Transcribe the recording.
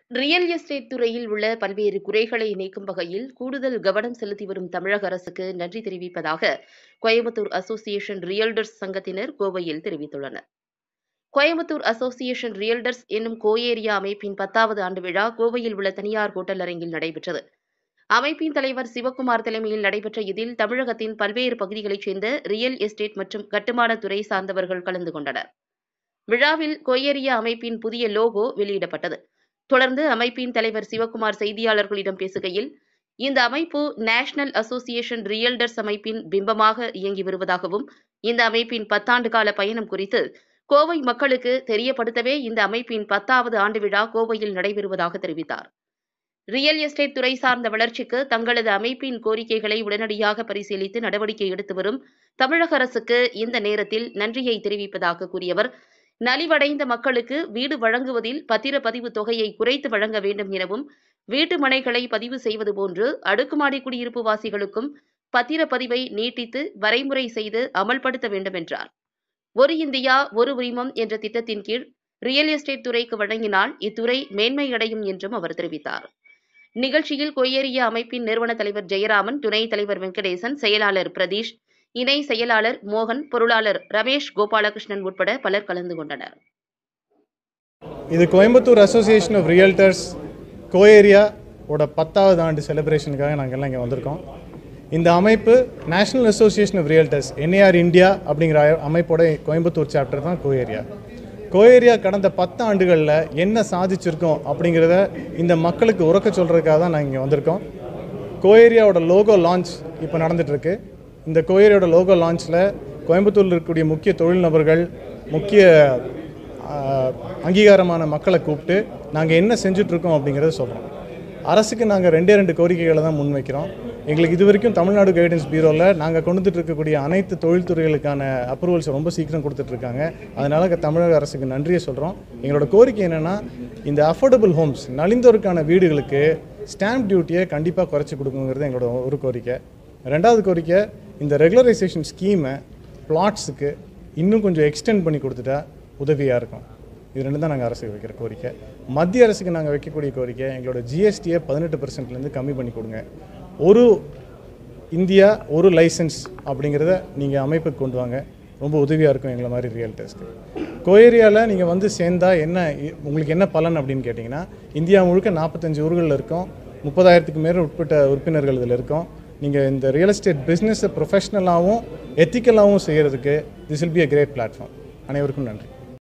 real estate துறையில் உள்ள பல்வேறு குறைகளை நீக்கும் வகையில் கூடுதல் கவனம் செலுத்தி வரும் தமிழக அரசுக்கு நன்றி தெரிவிப்பதாக கோயம்புத்தூர் அசோசியேஷன் ரியல்டர்ஸ் சங்கத்தினர் கோவையில் தெரிவித்துள்ளனர் கோயம்புத்தூர் அசோசியேஷன் ரியல்டர்ஸ் என்னும் கோஏரியா அமைப்பின் பத்தாவது ஆண்டு விழா கோவையில் உள்ள தனியார் ஹோட்டல் அரங்கில் நடைபெற்றது அமைப்பின் தலைவர் சிவக்குமார் தலைமையில் நடைபெற்ற இதில் தமிழகத்தின் பல்வேறு பகுதிகளைச் சேர்ந்த ரியல் எஸ்டேட் மற்றும் கட்டுமானத் துறை சார்ந்தவர்கள் கலந்து கொண்டனர் விழாவில் கோயேரியா அமைப்பின் புதிய லோகோ வெளியிடப்பட்டது தொடர்ந்து அமைப்பின் தலைவர் சிவக்குமார் செய்தியாளர்களிடம் பேசுகையில் இந்த அமைப்பு நேஷனல் அசோசியேஷன் ரியல்டர்ஸ் அமைப்பின் பிம்பமாக இயங்கி வருவதாகவும் இந்த அமைப்பின் பத்தாண்டு கால பயணம் குறித்து கோவை மக்களுக்கு தெரியப்படுத்தவே இந்த அமைப்பின் பத்தாவது ஆண்டு விழா கோவையில் நடைபெறுவதாக தெரிவித்தார் ரியல் எஸ்டேட் துறை சார்ந்த வளர்ச்சிக்கு தங்களது அமைப்பின் கோரிக்கைகளை உடனடியாக பரிசீலித்து நடவடிக்கை எடுத்து வரும் தமிழக அரசுக்கு இந்த நேரத்தில் நன்றியை தெரிவிப்பதாக கூறியவர் நலிவடைந்த மக்களுக்கு வீடு வழங்குவதில் பத்திரப்பதிவு தொகையை குறைத்து வழங்க வேண்டும் எனவும் வீட்டு மனைகளை பதிவு செய்வது போன்று அடுக்குமாடி குடியிருப்பு வாசிகளுக்கும் பத்திரப்பதிவை நீட்டித்து வரைமுறை செய்து அமல்படுத்த வேண்டும் என்றார் ஒரு இந்தியா ஒரு உரிமம் என்ற திட்டத்தின் கீழ் ரியல் எஸ்டேட் துறைக்கு வழங்கினால் இத்துறை மேன்மையடையும் என்றும் அவர் தெரிவித்தார் நிகழ்ச்சியில் கொய்யேரிய அமைப்பின் நிறுவன தலைவர் ஜெயராமன் துணைத் தலைவர் வெங்கடேசன் செயலாளர் பிரதீஷ் இணை செயலாளர் மோகன் பொருளாளர் ரமேஷ் கோபாலகிருஷ்ணன் உட்பட பலர் கலந்து கொண்டனர் இது கோயம்புத்தூர் அசோசியேஷன் ஆஃப் ரியல்டர்ஸ் கோஏரியா ஓட பத்தாவது ஆண்டு செலிப்ரேஷனுக்காக நாங்கள் எல்லாம் இங்கே வந்திருக்கோம் இந்த அமைப்பு national association of realtors NAR India அப்படிங்கிற அ- அமைப்போட கோயம்புத்தூர் சாப்டர் தான் கோஏரியா கோஏரியா கடந்த பத்து ஆண்டுகளில் என்ன சாதிச்சிருக்கோம் அப்படிங்கிறத இந்த மக்களுக்கு உறக்க சொல்கிறதுக்காக தான் நாங்கள் இங்கே வந்திருக்கோம் கோஏரியாவோட லோகோ லான்ச் இப்போ நடந்துகிட்ருக்கு இந்த கோஏரியாவோட லோகோ லான்ச்சில் கோயம்புத்தூரில் இருக்கக்கூடிய முக்கிய தொழில் நபர்கள் முக்கிய ஆஹ், அங்கீகாரமான மக்களை கூப்பிட்டு நாங்கள் என்ன செஞ்சுட்ருக்கோம் அப்படிங்கிறத சொல்கிறோம் அரசுக்கு நாங்கள் ரெண்டே ரெண்டு கோரிக்கைகளை தான் முன்வைக்கிறோம் எங்களுக்கு இது வரைக்கும் தமிழ்நாடு கைடன்ஸ் பீரோவில் நாங்கள் கொண்டு வந்துட்டு இருக்கக்கூடிய அனைத்து தொழில்துறைகளுக்கான அப்ரூவல்ஸ் ரொம்ப சீக்கிரம் கொடுத்துட்ருக்காங்க அதனால் தமிழக அரசுக்கு நன்றியை சொல்கிறோம் எங்களோட கோரிக்கை என்னென்னா இந்த அஃபோர்டபுள் ஹோம்ஸ் நலிந்தோருக்கான வீடுகளுக்கு ஸ்டாம்ப் டியூட்டியை கண்டிப்பாக குறைச்சி கொடுக்குங்கிறது எங்களோட ஒரு கோரிக்கை ரெண்டாவது கோரிக்கை இந்த ரெகுலரைசேஷன் ஸ்கீமை பிளாட்ஸுக்கு இன்னும் கொஞ்சம் எக்ஸ்டெண்ட் பண்ணி கொடுத்துட்டா உதவியாக இருக்கும் இது ரெண்டு தான் நாங்கள் அரசுக்கு வைக்கிற கோரிக்கை மத்திய அரசுக்கு நாங்கள் வைக்கக்கூடிய கோரிக்கை எங்களோட ஜிஎஸ்டியை பதினெட்டு பர்சன்ட்லேருந்து கம்மி பண்ணி கொடுங்க ஒரு இந்தியா ஒரு லைசன்ஸ் அப்படிங்கிறத நீங்கள் அமைப்புக்கு கொண்டு வாங்க ரொம்ப உதவியாக இருக்கும் எங்களை மாதிரி ரியல்டர்ஸ்க்கு கோஏரியாவில் நீங்கள் வந்து சேர்ந்தா என்ன இ- உங்களுக்கு என்ன பலன் அப்படின்னு கேட்டிங்கன்னா இந்தியா முழுக்க நாற்பத்தஞ்சு ஊர்களில் இருக்கோம் முப்பதாயிரத்துக்கு மேலே உட்பட்ட உறுப்பினர்கள் இதில் இருக்கோம் நீங்கள் இந்த ரியல் எஸ்டேட் பிஸ்னஸை ப்ரொஃபஷ்னலாகவும் எத்திக்கலாகவும் செய்கிறதுக்கு this will be a great platform அனைவருக்கும் நன்றி